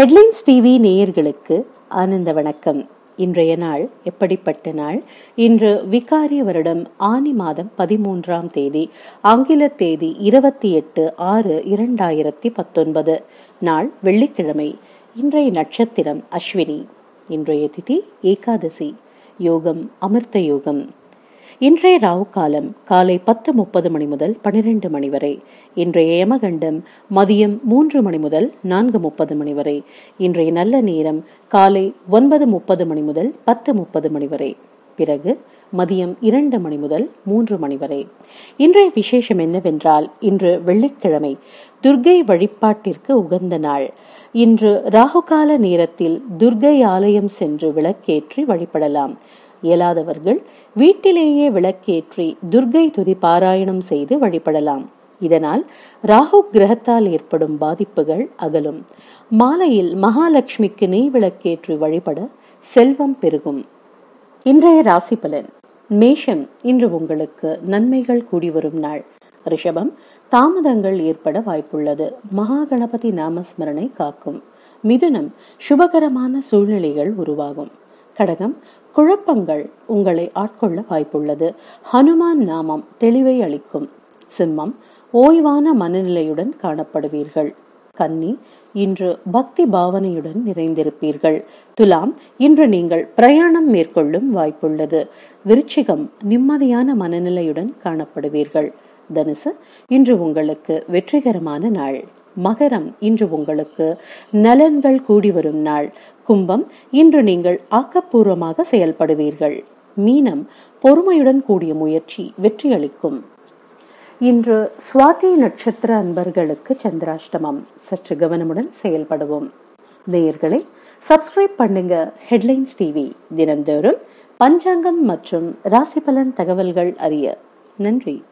headlines TV நேயர்களுக்கு ஆனந்த வணக்கம் இன்றைய நாள் எப்படிப்பட்ட நாள் இன்று விகாரிய வருடம் ஆனி மாதம் பதிமூன்றாம் தேதி ஆங்கில தேதி இருபத்தி எட்டு ஆறு இரண்டாயிரத்தி பத்தொன்பது நாள் வெள்ளிக்கிழமை இன்றைய நட்சத்திரம் அஸ்வினி இன்றைய திதி ஏகாதசி யோகம் அமிர்த யோகம் இன்றைய ராவு காலம் காலை பத்து முப்பது மணி முதல் பனிரெண்டு மணி வரை இன்றைய யமகண்டம் மதியம் மூன்று மணி முதல் நான்கு முப்பது மணி வரை இன்றைய நல்ல நேரம் காலை ஒன்பது முப்பது மணி முதல் பத்து முப்பது மணி வரை பிறகு மதியம் இரண்டு மணி முதல் மூன்று மணி வரை இன்றைய விசேஷம் என்னவென்றால் இன்று வெள்ளிக்கிழமை துர்கை வழிபாட்டிற்கு உகந்த நாள் இன்று ராகுகால நேரத்தில் துர்கை ஆலயம் சென்று விளக்கேற்றி வழிபடலாம் இயலாதவர்கள் வீட்டிலேயே விளக்கேற்றி துர்கை துதி பாராயணம் செய்து வழிபடலாம் இதனால் ராகு கிரகத்தால் ஏற்படும் பாதிப்புகள் அகலும் மாலையில் மகாலட்சுமிக்கு நெய் விளக்கேற்றி வழிபட செல்வம் பெருகும் இன்றைய ராசி பலன் மேஷம் இன்று உங்களுக்கு நன்மைகள் கூடி வரும் நாள் ரிஷபம் தாமதங்கள் ஏற்பட வாய்ப்புள்ளது மகா கணபதி நாமஸ்மரணை காக்கும் மிதுனம் சுபகரமான சூழ்நிலைகள் உருவாகும் கடகம் குழப்பங்கள் உங்களை ஆட்கொள்ள வாய்ப்புள்ளது ஹனுமான் நாமம் தெளிவை அளிக்கும் சிம்மம் ஓய்வான மனநிலையுடன் காணப்படுவீர்கள் கன்னி இன்று பக்தி பாவனையுடன் நிறைந்திருப்பீர்கள் துலாம் இன்று நீங்கள் பிரயாணம் மேற்கொள்ளும் வாய்ப்புள்ளது விருச்சிகம் நிம்மதியான மனநிலையுடன் காணப்படுவீர்கள் தனுசு இன்று உங்களுக்கு வெற்றிகரமான நாள் மகரம் இன்று உங்களுக்கு நலன்கள் கூடி வரும் நாள் கும்பம் இன்று நீங்கள் ஆக்கப்பூர்வமாக செயல்படுவீர்கள் மீனம் பொறுமையுடன் கூடிய முயற்சி வெற்றியளிக்கும் இன்று சுவாதி நட்சத்திர அன்பர்களுக்கு சந்திராஷ்டமம் சற்று கவனமுடன் செயல்படுவோம் நேயர்களை சப்ஸ்கிரைப் பண்ணுங்க ஹெட்லைன்ஸ் டிவி தினந்தோறும் பஞ்சாங்கம் மற்றும் ராசி பலன் தகவல்கள் அறிய நன்றி